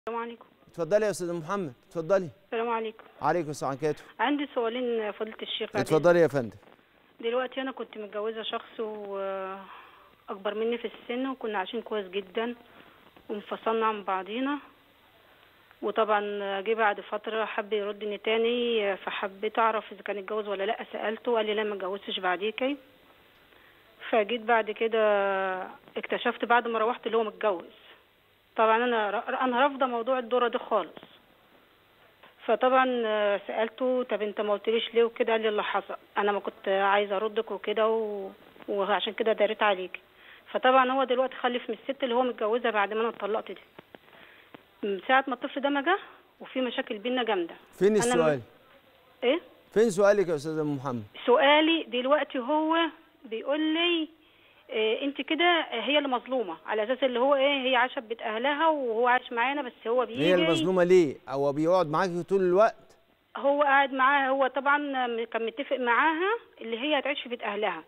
السلام عليكم اتفضلي يا استاذ محمد اتفضلي السلام عليكم عليكم السلام عليكم عندي سؤالين فضيلة الشيخ بعد إذنك. اتفضلي يا فندم دلوقتي انا كنت متجوزة شخص واكبر مني في السن وكنا عايشين كويس جدا وانفصلنا عن بعضينا وطبعا جه بعد فترة حب يردني تاني فحبيت اعرف اذا كان اتجوز ولا لا سألته قال لي لا ما اتجوزتش بعديكي فجيت بعد كده اكتشفت بعد ما روحت اللي هو متجوز طبعا انا انا رافضه موضوع الدوره دي خالص فطبعا آه، سالته طب انت ما قلتليش ليه وكده قال لي اللي حصل انا ما كنت عايزه اردك وكده و... وعشان كده داريت عليك فطبعا هو دلوقتي خلف من الست اللي هو متجوزها بعد ما انا اتطلقت دي من ساعه ما الطفل ده ما جه وفي مشاكل بينا جامده فين أنا السؤال ايه فين سؤالك يا استاذ محمد سؤالي دلوقتي هو بيقول لي إيه انت كده هي اللي مظلومه على اساس اللي هو ايه هي عايشه ببيت اهلها وهو عايش معانا بس هو بيجي هي المظلومه ليه هو بيقعد معاكي طول الوقت هو قاعد معاها هو طبعا كان متفق معاها اللي هي هتعيش في بيت اهلها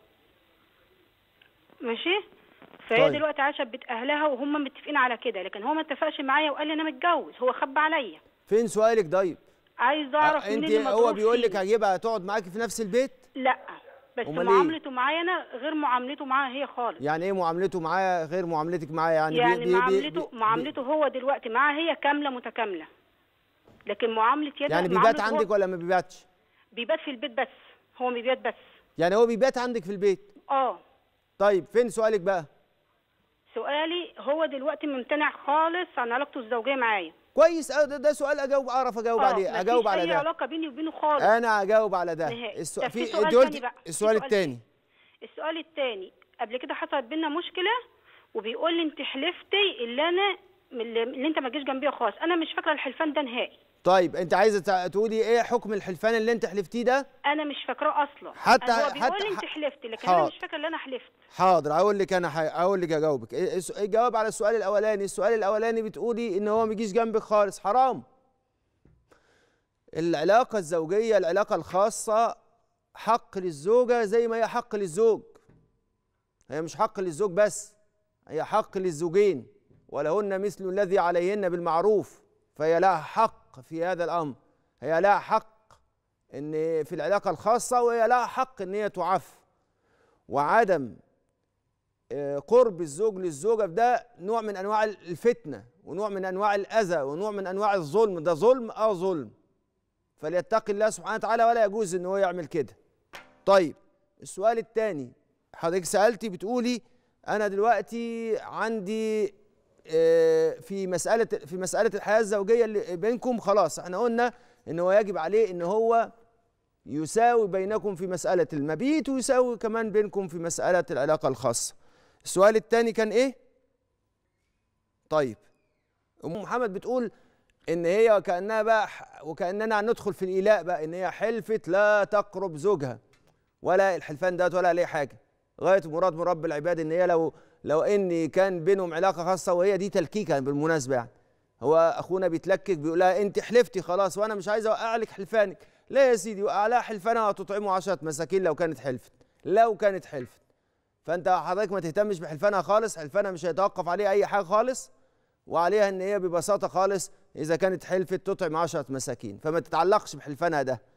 ماشي فهي طيب. دلوقتي عايشه في بيت اهلها وهم متفقين على كده لكن هو ما اتفقش معايا وقال لي انا متجوز هو خبى عليا فين سؤالك طيب عايز اعرف مين انت اللي هو مضروب بيقول لك فيه. هجيبها تقعد معاكي في نفس البيت لا بس أمال إيه؟ معاملته معايا انا غير معاملته معاها هي خالص يعني ايه معاملته معايا غير معاملتك معايا يعني بي- يعني بي- بي- معاملته بي- معاملته هو دلوقتي معاها هي كامله متكامله لكن معامله يد يعني بيبات معاملته هو عندك ولا ما بيباتش بيبات في البيت بس هو بيبات بس يعني هو بيبات عندك في البيت اه طيب فين سؤالك بقى سؤالي هو دلوقتي ممتنع خالص عن علاقته الزوجيه معايا كويس أوي، ده, ده سؤال اجاوب اعرف اجاوب آه، عليه مفيش اجاوب على اي ده علاقه بيني وبينه خالص انا اجاوب على ده نهائي. السو... طب في في سؤال انت قلت تاني بقى، في السؤال سؤال الثاني السؤال الثاني قبل كده حصلت بينا مشكله وبيقول لي انت حلفتي اللي انا اللي اللي انت ما تجيش جنبيا خالص انا مش فاكره الحلفان ده نهائي طيب انت عايزه تع- تقولي ايه حكم الحلفان اللي انت حلفتيه ده انا مش فاكراه اصلا حتى- أنا هو بيقول حتى- لي انت ح- حلفتي لكن حاضر. انا مش فاكره ان انا حلفت حاضر اقول لك انا ح... اقول لك اجاوبك إيه الس- الجواب على السؤال الاولاني السؤال الاولاني بتقولي ان هو ما يجيش جنبك خالص حرام العلاقه الزوجيه العلاقه الخاصه حق للزوجه زي ما هي حق للزوج هي مش حق للزوج بس هي حق للزوجين ولهن مثل الذي عليهن بالمعروف فهي لها حق في هذا الامر هي لها حق ان في العلاقه الخاصه وهي لها حق ان هي تعف وعدم آه، قرب الزوج للزوجه في ده نوع من انواع الفتنه ونوع من انواع الاذى ونوع من انواع الظلم ده ظلم اه ظلم فليتقي الله سبحانه وتعالى ولا يجوز ان هو يعمل كده طيب السؤال الثاني حضرتك سالتي بتقولي انا دلوقتي عندي آه، في مساله في مساله الحياه الزوجيه اللي بينكم خلاص احنا قلنا ان هو يجب عليه ان هو يساوي بينكم في مسألة المبيت ويساوي كمان بينكم في مسألة العلاقة الخاصة السؤال الثاني كان ايه؟ طيب أم محمد بتقول إن هي وكأنها بقى ح- وكأننا ندخل في الإيلاء بقى إن هي حلفت لا تقرب زوجها ولا الحلفان ده ولا ليه حاجة غاية مراد من رب العباد إن هي لو لو إن كان بينهم علاقة خاصة وهي دي تلكيكة بالمناسبة يعني هو أخونا بيتلكك بيقول لها أنت حلفتي خلاص وأنا مش عايز أوقع لك حلفانك لا يا سيدي وقع لها حلفانها وتطعمه عشرة مساكين لو كانت حلفت لو كانت حلفت فانت حضرتك ما تهتمش بحلفانها خالص حلفانها مش هيتوقف عليه اي حاجه خالص وعليها ان هي ببساطه خالص اذا كانت حلفت تطعم عشرة مساكين فما تتعلقش بحلفانها ده